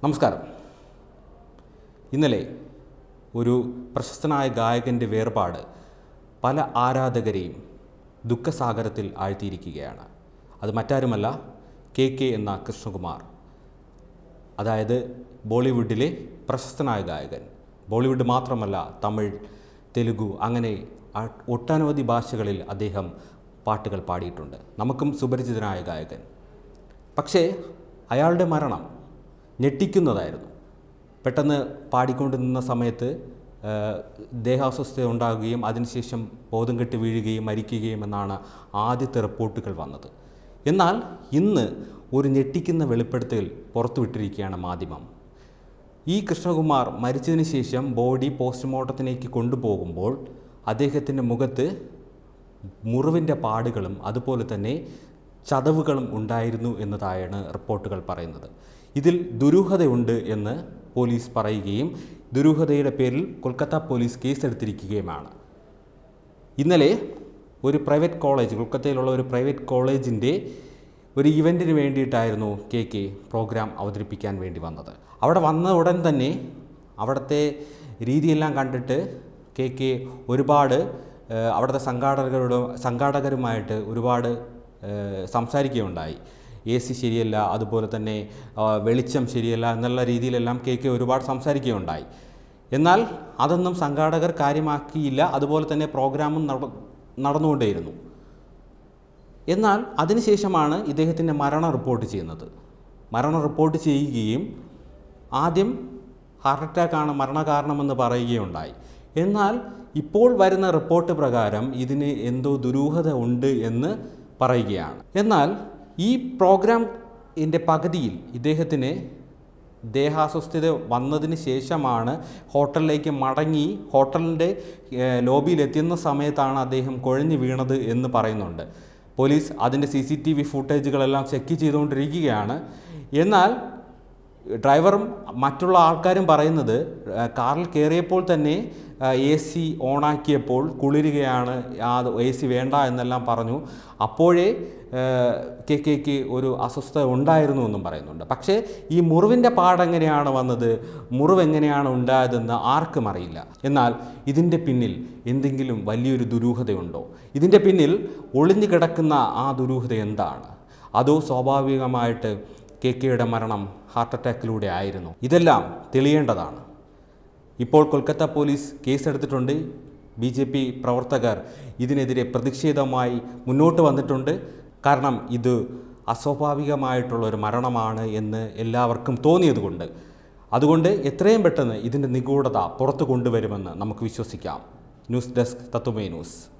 നമസ്കാരം ഇന്നലെ ഒരു പ്രശസ്തനായ ഗായകൻ്റെ വേർപാട് പല ആരാധകരെയും ദുഃഖസാഗരത്തിൽ ആഴ്ത്തിയിരിക്കുകയാണ് അത് മറ്റാരുമല്ല കെ കെ എന്ന കൃഷ്ണകുമാർ അതായത് ബോളിവുഡിലെ പ്രശസ്തനായ ഗായകൻ ബോളിവുഡ് മാത്രമല്ല തമിഴ് തെലുഗു അങ്ങനെ ആ- ഒട്ടനവധി ഭാഷകളിൽ അദ്ദേഹം പാട്ടുകൾ പാടിയിട്ടുണ്ട് നമുക്കും സുപരിചിതനായ ഗായകൻ പക്ഷേ അയാളുടെ മരണം ഞെട്ടിക്കുന്നതായിരുന്നു പെട്ടെന്ന് പാടിക്കൊണ്ട് നിന്ന സമയത്ത് ആ, ദേഹാസ്വസ്ഥത ഉണ്ടാകുകയും അതിനുശേഷം ബോധം കെട്ട് വീഴുകയും മരിക്കുകയും എന്നാണ് ആദ്യത്തെ റിപ്പോർട്ടുകൾ വന്നത് എന്നാൽ ഇന്ന് ഒരു ഞെട്ടിക്കുന്ന വെളിപ്പെടുത്തൽ പുറത്തുവിട്ടിരിക്കുകയാണ് മാധ്യമം ഈ കൃഷ്ണകുമാർ മരിച്ചതിന് ശേഷം ബോഡി പോസ്റ്റ്മോർട്ടത്തിലേക്ക് കൊണ്ടുപോകുമ്പോൾ അദ്ദേഹത്തിൻ്റെ മുഖത്ത് മുറിവിൻ്റെ പാടുകളും അതുപോലെ തന്നെ ചതവുകളും ഉണ്ടായിരുന്നു എന്നതായാണ് റിപ്പോർട്ടുകൾ പറയുന്നത് ഇതിൽ ദുരൂഹതയുണ്ട് എന്ന് പോലീസ് പറയുകയും ദുരൂഹതയുടെ പേരിൽ കൊൽക്കത്ത പോലീസ് കേസെടുത്തിരിക്കുകയുമാണ് ഇന്നലെ ഒരു പ്രൈവറ്റ് കോളേജ് കൊൽക്കത്തയിലുള്ള ഒരു പ്രൈവറ്റ് കോളേജിൻ്റെ ഒരു ഇവൻറ്റിന് വേണ്ടിയിട്ടായിരുന്നു കെ കെ പ്രോഗ്രാം അവതരിപ്പിക്കാൻ വേണ്ടി വന്നത് അവിടെ വന്ന ഉടൻ തന്നെ അവിടുത്തെ രീതിയെല്ലാം കണ്ടിട്ട് കെ കെ ഒരുപാട് ഏഹ്, അവിടുത്തെ സംഘാടകരോട് സംഘാടകരുമായിട്ട് ഒരുപാട് ഏഹ്, സംസാരിക്കുകയുണ്ടായി എ സി ശരിയല്ല അതുപോലെ തന്നെ ആ, വെളിച്ചം ശരിയല്ല എന്നുള്ള രീതിയിലെല്ലാം കെ കെ ഒരുപാട് സംസാരിക്കുകയുണ്ടായി എന്നാൽ അതൊന്നും സംഘാടകർ കാര്യമാക്കിയില്ല അതുപോലെ തന്നെ പ്രോഗ്രാമും നട നടന്നുകൊണ്ടേയിരുന്നു എന്നാൽ അതിനുശേഷമാണ് ഇദ്ദേഹത്തിൻ്റെ മരണം റിപ്പോർട്ട് ചെയ്യുന്നത് മരണം റിപ്പോർട്ട് ചെയ്യുകയും ആദ്യം ഹാർട്ട് അറ്റാക്കാണ് മരണകാരണമെന്ന് പറയുകയുണ്ടായി എന്നാൽ ഇപ്പോൾ വരുന്ന റിപ്പോർട്ട് പ്രകാരം ഇതിന് എന്തോ ദുരൂഹത ഉണ്ട് എന്ന് പറയുകയാണ് എന്നാൽ ഈ പ്രോഗ്രാമിൻ്റെ പകുതിയിൽ ഇദ്ദേഹത്തിന് ദേഹാസ്വസ്ഥത വന്നതിന് ശേഷമാണ് ഹോട്ടലിലേക്ക് മടങ്ങി ഹോട്ടലിൻ്റെ ഏഹ്, ലോബിയിൽ എത്തുന്ന സമയത്താണ് അദ്ദേഹം കുഴഞ്ഞു വീണത് എന്ന് പറയുന്നുണ്ട് പോലീസ് അതിൻ്റെ സി സി ടി വി ഫുട്ടേജുകളെല്ലാം ചെക്ക് ചെയ്തുകൊണ്ടിരിക്കുകയാണ് എന്നാൽ ഡ്രൈവറും മറ്റുള്ള ആൾക്കാരും പറയുന്നത് ആ, കാറിൽ കയറിയപ്പോൾ തന്നെ എ സി ഓണാക്കിയപ്പോൾ കുളിരുകയാണ് ആ എ സി വേണ്ട എന്നെല്ലാം പറഞ്ഞു അപ്പോഴേ കെ കെക്ക് ഒരു അസ്വസ്ഥത ഉണ്ടായിരുന്നു എന്നും പറയുന്നുണ്ട് പക്ഷേ ഈ മുറിവിൻ്റെ പാടെങ്ങനെയാണ് വന്നത് മുറിവ് എങ്ങനെയാണ് ഉണ്ടായതെന്ന് ആർക്കും അറിയില്ല എന്നാൽ ഇതിൻ്റെ പിന്നിൽ എന്തെങ്കിലും വലിയൊരു ദുരൂഹതയുണ്ടോ ഇതിൻ്റെ പിന്നിൽ ഒളിഞ്ഞു കിടക്കുന്ന ആ ദുരൂഹത എന്താണ് അതോ സ്വാഭാവികമായിട്ട് കെ കെയുടെ മരണം ഹാർട്ട് അറ്റാക്കിലൂടെ ആയിരുന്നു ഇതെല്ലാം തെളിയേണ്ടതാണ് ഇപ്പോൾ കൊൽക്കത്ത പോലീസ് കേസെടുത്തിട്ടുണ്ട് ബി ജെ പി പ്രവർത്തകർ ഇതിനെതിരെ പ്രതിഷേധമായി മുന്നോട്ട് വന്നിട്ടുണ്ട് കാരണം ഇത് അസ്വാഭാവികമായിട്ടുള്ള ഒരു മരണമാണ് എന്ന് എല്ലാവർക്കും തോന്നിയതുകൊണ്ട് അതുകൊണ്ട് എത്രയും പെട്ടെന്ന് ഇതിൻ്റെ നിഗൂഢത പുറത്തു കൊണ്ടുവരുമെന്ന് നമുക്ക് വിശ്വസിക്കാം ന്യൂസ് ഡെസ്ക് തത്വമേ ന്യൂസ്